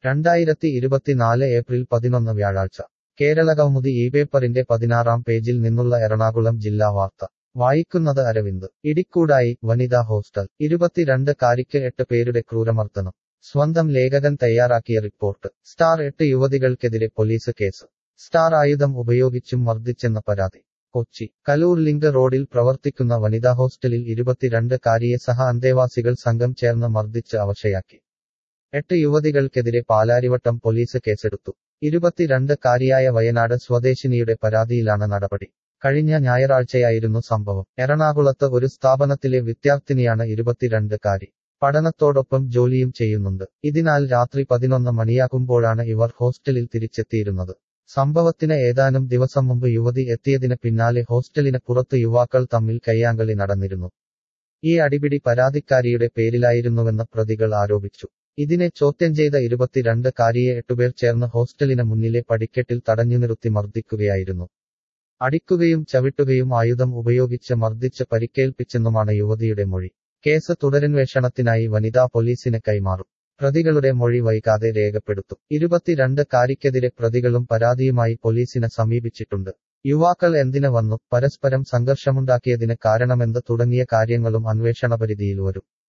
രണ്ടായിരത്തി ഇരുപത്തിനാല് ഏപ്രിൽ പതിനൊന്ന് വ്യാഴാഴ്ച കേരളകൗമുദി ഈ പേപ്പറിന്റെ പതിനാറാം പേജിൽ നിന്നുള്ള എറണാകുളം ജില്ലാ വാർത്ത വായിക്കുന്നത് അരവിന്ദ് ഇടിക്കൂടായി വനിതാ ഹോസ്റ്റൽ ഇരുപത്തിരണ്ട് കാരിക്ക് എട്ട് പേരുടെ ക്രൂരമർദ്ദനം സ്വന്തം ലേഖകൻ തയ്യാറാക്കിയ റിപ്പോർട്ട് സ്റ്റാർ എട്ട് യുവതികൾക്കെതിരെ പോലീസ് കേസ് സ്റ്റാർ ആയുധം ഉപയോഗിച്ചും മർദ്ദിച്ചെന്ന പരാതി കൊച്ചി കലൂർ ലിങ്ക് റോഡിൽ പ്രവർത്തിക്കുന്ന വനിതാ ഹോസ്റ്റലിൽ ഇരുപത്തിരണ്ട് കാരിയെ സഹ അന്തേവാസികൾ സംഘം ചേർന്ന് മർദ്ദിച്ച് അവശയാക്കി എട്ട് യുവതികൾക്കെതിരെ പാലാരിവട്ടം പോലീസ് കേസെടുത്തു ഇരുപത്തിരണ്ട് കാരിയായ വയനാട് സ്വദേശിനിയുടെ പരാതിയിലാണ് നടപടി കഴിഞ്ഞ ഞായറാഴ്ചയായിരുന്നു സംഭവം എറണാകുളത്ത് ഒരു സ്ഥാപനത്തിലെ വിദ്യാർത്ഥിനിയാണ് ഇരുപത്തിരണ്ട് കാരി പഠനത്തോടൊപ്പം ജോലിയും ചെയ്യുന്നുണ്ട് ഇതിനാൽ രാത്രി പതിനൊന്ന് മണിയാകുമ്പോഴാണ് ഇവർ ഹോസ്റ്റലിൽ തിരിച്ചെത്തിയിരുന്നത് സംഭവത്തിന് ഏതാനും ദിവസം മുമ്പ് യുവതി എത്തിയതിന് പിന്നാലെ ഹോസ്റ്റലിന് പുറത്ത് യുവാക്കൾ തമ്മിൽ കയ്യാങ്കളി നടന്നിരുന്നു ഈ അടിപിടി പരാതിക്കാരിയുടെ പേരിലായിരുന്നുവെന്ന് പ്രതികൾ ആരോപിച്ചു ഇതിനെ ചോദ്യം ചെയ്ത ഇരുപത്തിരണ്ട് കാരിയെ എട്ടുപേർ ചേർന്ന് ഹോസ്റ്റലിന് മുന്നിലെ പടിക്കെട്ടിൽ തടഞ്ഞു നിർത്തി മർദ്ദിക്കുകയായിരുന്നു അടിക്കുകയും ചവിട്ടുകയും ആയുധം ഉപയോഗിച്ച് മർദ്ദിച്ച് പരിക്കേൽപ്പിച്ചെന്നുമാണ് യുവതിയുടെ മൊഴി കേസ് തുടരന്വേഷണത്തിനായി വനിതാ പോലീസിന് കൈമാറും പ്രതികളുടെ മൊഴി വൈകാതെ രേഖപ്പെടുത്തും ഇരുപത്തിരണ്ട് കാരിക്കെതിരെ പ്രതികളും പരാതിയുമായി പോലീസിനെ സമീപിച്ചിട്ടുണ്ട് യുവാക്കൾ എന്തിന് വന്നു പരസ്പരം സംഘർഷമുണ്ടാക്കിയതിന് കാരണമെന്ത് തുടങ്ങിയ കാര്യങ്ങളും അന്വേഷണപരിധിയിൽ വരും